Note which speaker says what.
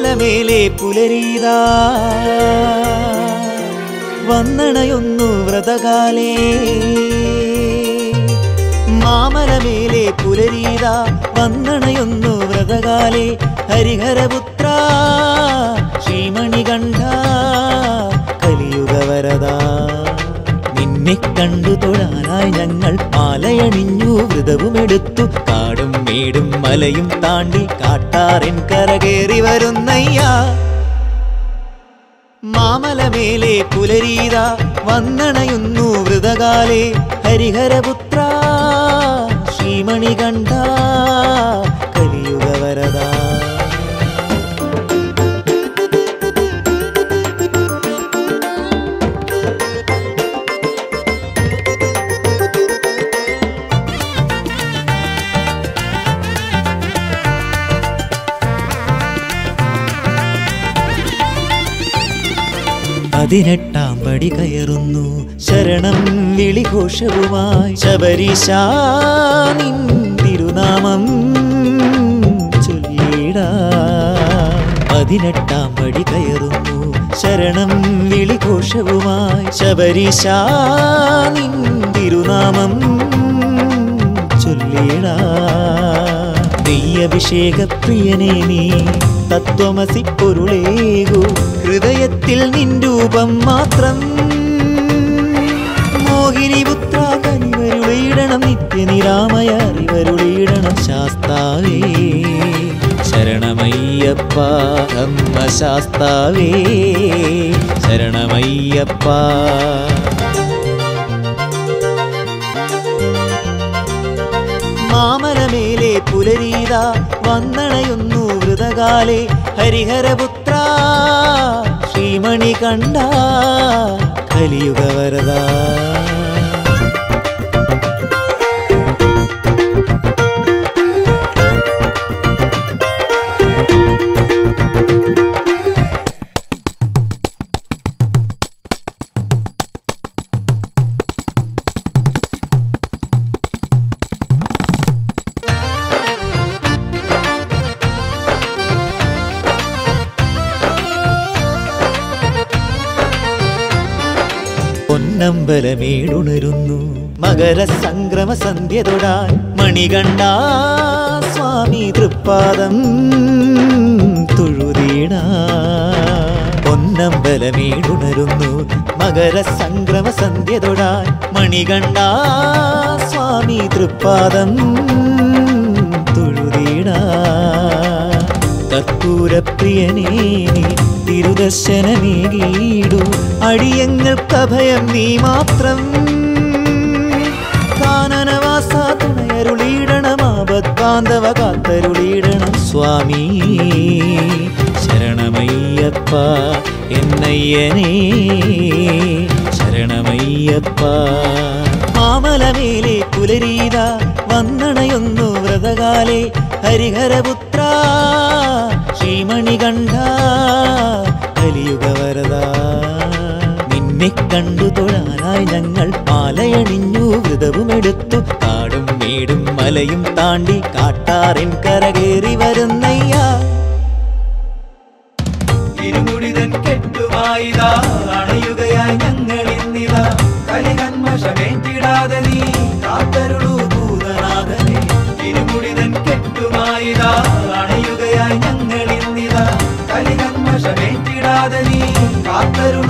Speaker 1: മാമലമേലെ പുലരീതാ വന്നണയൊന്നു വ്രതകാലേ മാമലമേലെ പുലരീതാ വന്നണയൊന്നു വ്രതകാലേ ഹരിഹരപുത്ര ശ്രീമണികണ്ഠ കലിയുഗവരദാ നിന്നെ കണ്ടു തൊഴാനായി ഞങ്ങൾ മാലയണിഞ്ഞു വ്രതവുമെടുത്തു കാടും മേടും മലയും താണ്ടി കാട്ടാറിൻ കരകേറി വരുന്നയ്യാ മാമലമേലെ പുലരീത വന്നണയുന്നു വൃതകാലേ ഹരിഹരപുത്ര ശ്രീമണികണ്ഠ കലിയുഗവരദാ പതിനെട്ടാം പടി കയറുന്നു ശരണം വിളിഘോഷവുമായി ശബരീശ നിൻ തിരുനാമം ചൊല്ലിടാ പതിനെട്ടാം പടി കയറുന്നു ശരണം വിളിഘോഷവുമായി ശബരീശ നിൻ തിരുനാമം ചൊല്ലിടാ നെയ്യഭിഷേക പ്രിയനേ നീ തത്വമസി പൊരുളേകു ഹൃദയത്തിൽ നിൻ രൂപം മാത്രം മോഹിനി പുത്ര കനിവരുളിയിടണം നിത്യനിരാമയ അറിവരുളിയിടണം ശാസ്താവേ ശരണമയ്യപ്പ ധർമ്മശാസ്താവേ ശരണമയ്യപ്പ മാമലമേലെ പുലരീത വന്നണയുന്നു വൃതകാലേ ഹരിഹരപുത്ര ശ്രീമണി കണ്ട കലിയുഗവരദാ പൊന്നമ്പലമേടുണരുന്നു മകര സംക്രമ സന്ധ്യ തൊടാൻ മണികണ്ഠ സ്വാമി തൃപ്പാദം തൊഴുതീട പൊന്നമ്പലമേടുണരുന്നു മകര സംക്രമ സന്ധ്യ തൊടാൻ മണികണ്ഠ സ്വാമി തൃപ്പാദം തൊഴുതീടാ കർപ്പൂരപ്രിയനേ നീ തിരുദർശനമേകീടു അടിയങ്ങൾക്കഭയം നീ മാത്രം കാനനവാസ തുണയരുളീടണമാപദ്ബാന്ധവ കാത്തരുളീടണം സ്വാമി ശരണമയ്യപ്പ എന്നയ്യനേ ശരണമയ്യപ്പ മാമലമേലെ പുലരീത വന്നണയൊന്നു വ്രതകാലേ ഹരിഹരപുത്ര ശ്രീമണികണ്ഠ കലിയുഗവരദാ നിന്നെ കണ്ടു തൊഴാനായി ഞങ്ങൾ മാലയണിഞ്ഞു വ്രതവുമെടുത്തു കാടും മേടും മലയും താണ്ടി കാട്ടാറിൻ കരകേറി വരുന്നയ്യാ
Speaker 2: ഇരുമുടിതൻ കെട്ടുവായിതാ അണയുകയായി ഞങ്ങൾ ഇന്നിതാ കലികന്മഷമേറ്റിടാതെ നീ കാത്തരുളൂ ഭൂതനാഥനെ ഇരുമുടിതൻ കെട്ടുവായിതാ അണയുകയായി ഞങ്ങൾ ഇന്നിതാ കലികന്മഷമേറ്റിടാതെ നീ കാത്തരുളൂ